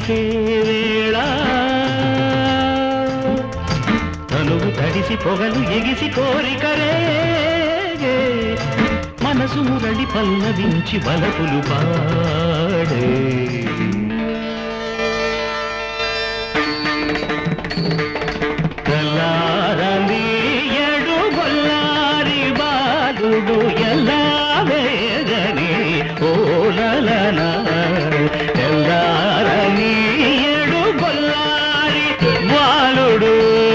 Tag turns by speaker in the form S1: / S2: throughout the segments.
S1: తెలిసే వేళ తనువు తడిసి పొగలు ఎగిసి కోరికరేగే మనసు మురళి పల్లవించి బలపులు పాడే తెల్లారని ఎడు గొల్లారి బాలుడు ఎలా వేగని ఓలలన తెల్లారని ఎడు గొల్లారి బాలుడు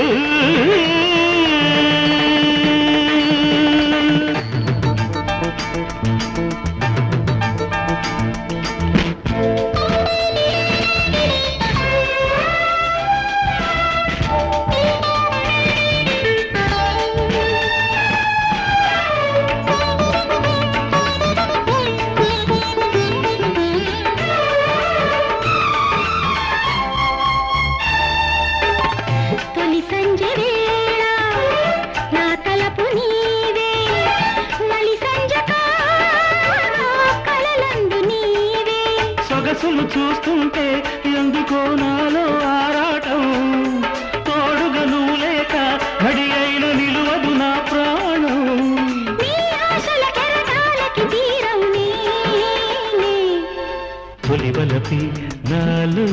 S2: తొలి సంజ వేళ నా తలపు నీవే మలి సంజ కాల కలలందు నీవే
S1: సొగసులు చూస్తుంటే ఎందుకో నాలో ఆరాటం తోడుగా నువ్వు లేక గడి అయిన నిలువదు నా ప్రాణం
S2: నీ ఆశల కెరటాలకి తీరం నేనే
S1: తొలివలపి నాలు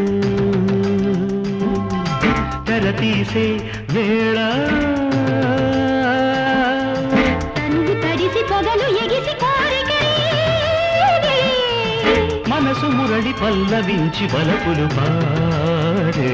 S1: తెర తీసే వేళ
S2: తనువు తడిసి పొగలు ఎగిసి కోరికలేగే.
S1: మనసు మురళి పల్లవించి బలపులు పాడే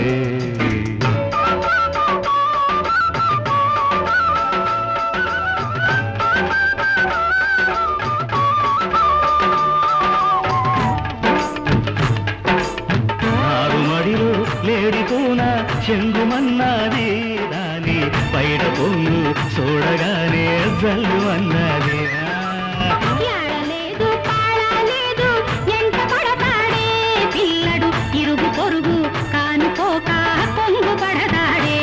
S1: నారుమడిలో లేడిపోన చెంగుమన్నది దాని బయట పొంగు చూడగానే జల్లు అన్నది
S2: యాడలేదు పాడలేదు ఎంట పడతాడే పిల్లడు ఇరుగు పొరుగు కానుకోక పొంగు పడతాడే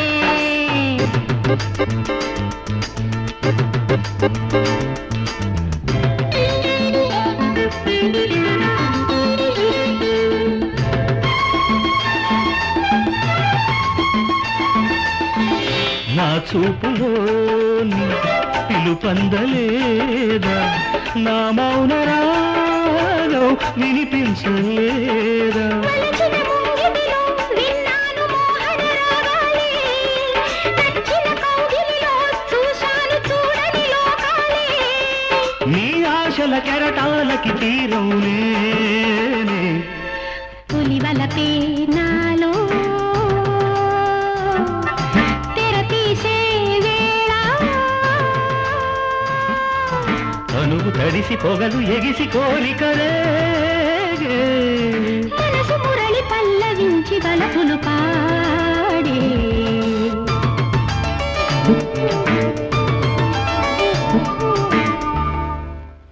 S1: నా చూపులోని పిలుపందలేదా నా మౌన రాగం వినిపించలేదా
S2: మలచిన ముంగిటిలో విన్నాను మోహన రాగాలే నచ్చిన కౌగిలిలో చూశాను చూడని లోకాలే
S1: నీ ఆశల కెరటాలకి తీరం నేనే
S2: పులివలపే నాలో తెర తీసే వేళ
S1: తనువు తడిసి పొగలు ఎగిసి కోరికలే
S2: మనసు మురళి పల్లవించి బలపులు పా